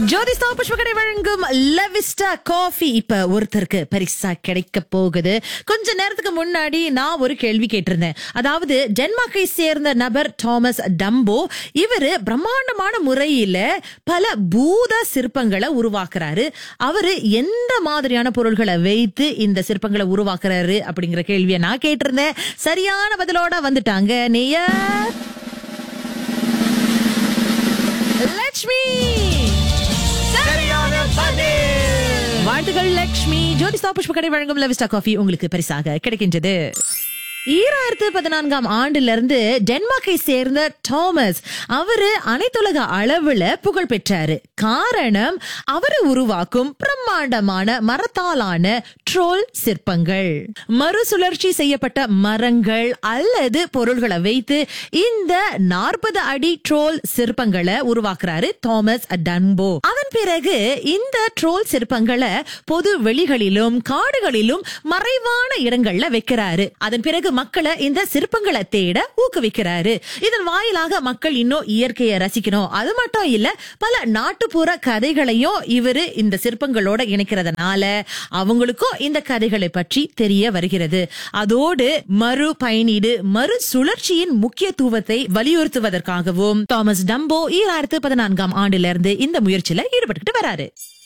ஜோதிஸ்தா புஷ்பகடை வழங்கும் லெவிஸ்டா காஃபி இப்ப ஒருத்தருக்கு பரிசா கிடைக்க போகுது கொஞ்ச நேரத்துக்கு முன்னாடி நான் ஒரு கேள்வி கேட்டிருந்தேன் அதாவது டென்மார்க்கை சேர்ந்த நபர் தாமஸ் டம்போ இவரு பிரம்மாண்டமான முறையில பல பூத சிற்பங்களை உருவாக்குறாரு அவரு எந்த மாதிரியான பொருள்களை வைத்து இந்த சிற்பங்களை உருவாக்குறாரு அப்படிங்கிற கேள்வியை நான் கேட்டிருந்தேன் சரியான பதிலோட வந்துட்டாங்க நேயர் லட்சுமி வாழ்த்துகள் லக்ஷ்மி ஜோதிஸ்தா புஷ்பக்கடை வழங்கும் லவிஸ்டா காஃபி உங்களுக்கு பரிசாக கிடைக்கின்றது ஈராயிரத்து பதினான்காம் ஆண்டுல இருந்து டென்மார்க்கை சேர்ந்த தாமஸ் அவரு அனைத்துலக அளவுல புகழ் பெற்றாரு காரணம் அவரு உருவாக்கும் பிரம்மாண்டமான மரத்தாலான ட்ரோல் சிற்பங்கள் மறுசுழற்சி செய்யப்பட்ட மரங்கள் அல்லது பொருள்களை வைத்து இந்த நாற்பது அடி ட்ரோல் சிற்பங்களை உருவாக்குறாரு தாமஸ் டன்போ அதன் பிறகு இந்த ட்ரோல் சிற்பங்களை பொது வெளிகளிலும் காடுகளிலும் மறைவான இடங்கள்ல வைக்கிறாரு அதன் பிறகு மக்களை இந்த சிற்பங்களை தேட ஊக்குவிக்கிறாரு இதன் வாயிலாக மக்கள் இன்னும் இயற்கையை ரசிக்கணும் அது மட்டும் இல்ல பல நாட்டுப்புற கதைகளையும் இவரு இந்த சிற்பங்களோட இணைக்கிறதுனால அவங்களுக்கும் இந்த கதைகளை பற்றி தெரிய வருகிறது அதோடு மறு பயனீடு மறு சுழற்சியின் முக்கியத்துவத்தை வலியுறுத்துவதற்காகவும் தாமஸ் டம்போ ஈராயிரத்து பதினான்காம் ஆண்டிலிருந்து இந்த முயற்சியில ஈடுபட்டுக்கிட்டு வராரு